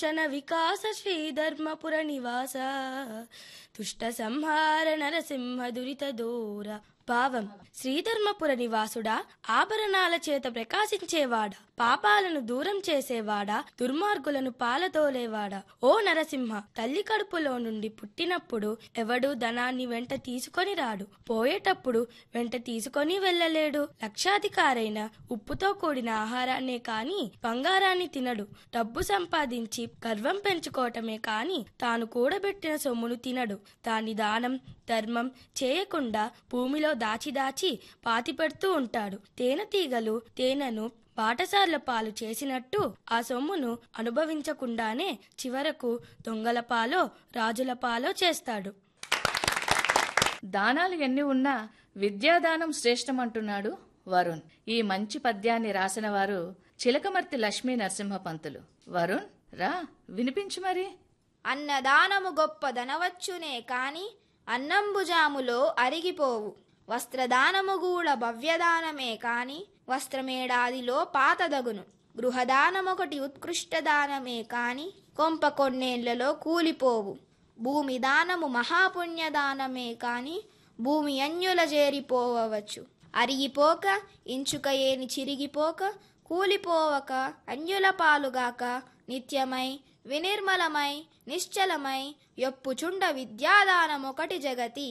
చన వికాస శ్రీధర్మపుర నివాస దుష్ట సంహార నరసింహ దురిత దూర భావం శ్రీధర్మపుర నివాసుడా ఆభరణాల చేత ప్రకాశించేవాడా పాపాలను దూరం చేసేవాడా దుర్మార్గులను పాలదోలేవాడా ఓ నరసింహ తల్లి కడుపులో నుండి పుట్టినప్పుడు ఎవడు ధనాన్ని వెంట తీసుకొని రాడు పోయేటప్పుడు వెంట తీసుకొని వెళ్ళలేడు లక్షాధికారైన ఉప్పుతో కూడిన ఆహారాన్నే కాని బంగారాన్ని తినడు డబ్బు సంపాదించి గర్వం పెంచుకోవటమే కాని తాను కూడబెట్టిన సొమ్మును తినడు దాని దానం ధర్మం చేయకుండా భూమిలో దాచి దాచి పాతిపెడుతూ ఉంటాడు తేనెటీగలు తేనెను బాటసార్ల పాలు చేసినట్టు ఆ సొమ్మును అనుభవించకుండానే చివరకు దొంగల పాలో రాజుల పాలో చేస్తాడు దానాలు ఎన్ని ఉన్నా విద్యాదానం శ్రేష్టమంటున్నాడు వరుణ్ ఈ మంచి పద్యాన్ని రాసిన వారు చిలకమర్తి లక్ష్మీ నరసింహ పంతులు వరుణ్ రా వినిపించు మరి అన్నదానము గొప్పదనవచ్చునే కాని అన్నంబుజాములో అరిగిపోవు వస్త్రదానము గూడ భవ్యదానమే కాని వస్త్రమేడాదిలో పాతదగును గృహదానమొకటి ఉత్కృష్ట దానమే కాని కొంప కొన్నేళ్లలో కూలిపోవు భూమి దానము మహాపుణ్యదానమే కాని భూమి అన్యుల చేరిపోవచ్చు అరిగిపోక ఇంచుక ఏని చిరిగిపోక కూలిపోవక అన్యుల పాలుగాక నిత్యమై వినిర్మలమై నిశ్చలమై యొప్పుచుండ విద్యాదానమొకటి జగతి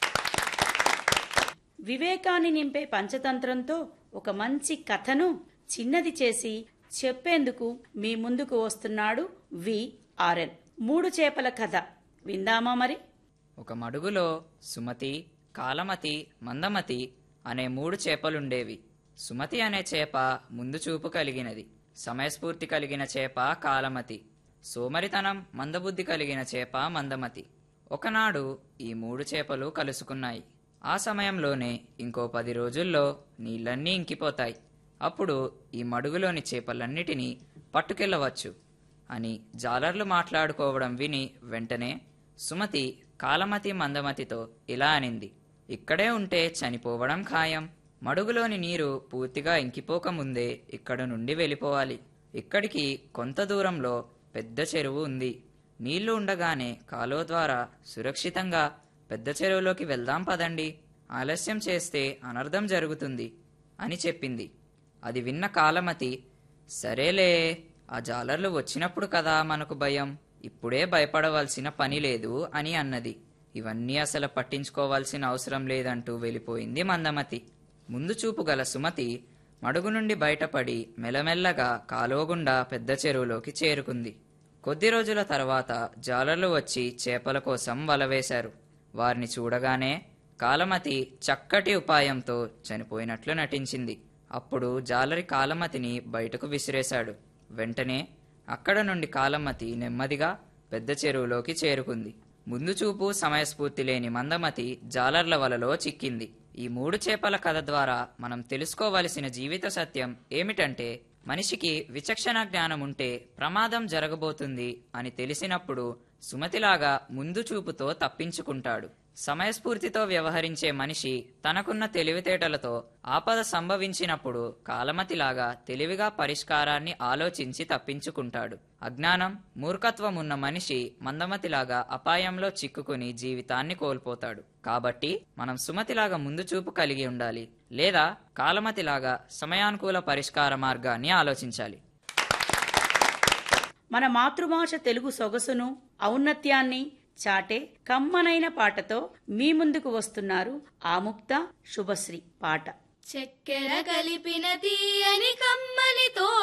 వివేకాన్ని నింపే పంచతంత్రంతో ఒక మంచి కథను చిన్నది చేసి చెప్పేందుకు మీ ముందుకు వస్తున్నాడు విఆర్ఎన్ మూడు చేపల కథ విందామా మరి ఒక మడుగులో సుమతి కాలమతి మందమతి అనే మూడు చేపలుండేవి సుమతి అనే చేప ముందు చూపు కలిగినది సమయస్ఫూర్తి కలిగిన చేప కాలమతి సోమరితనం మందబుద్ధి కలిగిన చేప మందమతి ఒకనాడు ఈ మూడు చేపలు కలుసుకున్నాయి ఆ సమయంలోనే ఇంకో పది రోజుల్లో నీళ్ళన్నీ ఇంకిపోతాయి అప్పుడు ఈ మడుగులోని చేపలన్నిటినీ పట్టుకెళ్ళవచ్చు అని జాలర్లు మాట్లాడుకోవడం విని వెంటనే సుమతి కాలమతి మందమతితో ఇలా అనింది ఇక్కడే ఉంటే చనిపోవడం ఖాయం మడుగులోని నీరు పూర్తిగా ఇంకిపోకముందే ఇక్కడ నుండి వెళ్ళిపోవాలి ఇక్కడికి కొంత దూరంలో పెద్ద చెరువు ఉంది నీళ్లు ఉండగానే కాలువ ద్వారా సురక్షితంగా పెద్ద చెరువులోకి వెళ్దాం పదండి ఆలస్యం చేస్తే అనర్థం జరుగుతుంది అని చెప్పింది అది విన్న కాలమతి సరేలే ఆ జాలర్లు వచ్చినప్పుడు కదా మనకు భయం ఇప్పుడే భయపడవలసిన పని లేదు అని అన్నది ఇవన్నీ అసలు పట్టించుకోవాల్సిన అవసరం లేదంటూ వెళ్ళిపోయింది మందమతి ముందు చూపు గల సుమతి మడుగు నుండి బయటపడి మెల్లమెల్లగా కాలువగుండా పెద్ద చెరువులోకి చేరుకుంది కొద్ది రోజుల తర్వాత జాలర్లు వచ్చి చేపల కోసం వలవేశారు వారిని చూడగానే కాలమతి చక్కటి ఉపాయంతో చనిపోయినట్లు నటించింది అప్పుడు జాలరి కాలమతిని బయటకు విసిరేశాడు వెంటనే అక్కడ నుండి కాలమతి నెమ్మదిగా పెద్ద చెరువులోకి చేరుకుంది ముందు చూపు సమయస్ఫూర్తి లేని మందమతి జాలర్ల వలలో చిక్కింది ఈ మూడు చేపల కథ ద్వారా మనం తెలుసుకోవలసిన జీవిత సత్యం ఏమిటంటే మనిషికి విచక్షణ జ్ఞానం ఉంటే ప్రమాదం జరగబోతుంది అని తెలిసినప్పుడు సుమతిలాగా ముందు చూపుతో తప్పించుకుంటాడు సమయస్ఫూర్తితో వ్యవహరించే మనిషి తనకున్న తెలివితేటలతో ఆపద సంభవించినప్పుడు కాలమతిలాగా తెలివిగా పరిష్కారాన్ని ఆలోచించి తప్పించుకుంటాడు అజ్ఞానం మూర్ఖత్వం ఉన్న మనిషి మందమతిలాగా అపాయంలో చిక్కుకుని జీవితాన్ని కోల్పోతాడు కాబట్టి మనం సుమతిలాగా ముందు చూపు కలిగి ఉండాలి లేదా కాలమతిలాగా సమయానుకూల పరిష్కార మార్గాన్ని ఆలోచించాలి మన మాతృభాష తెలుగు సొగసును ఔన్నత్యాన్ని చాటే కమ్మనైన పాటతో మీ ముందుకు వస్తున్నారు ఆముక్త శుభశ్రీ పాట చక్కెర కలిపిన తీయని కమ్మనితో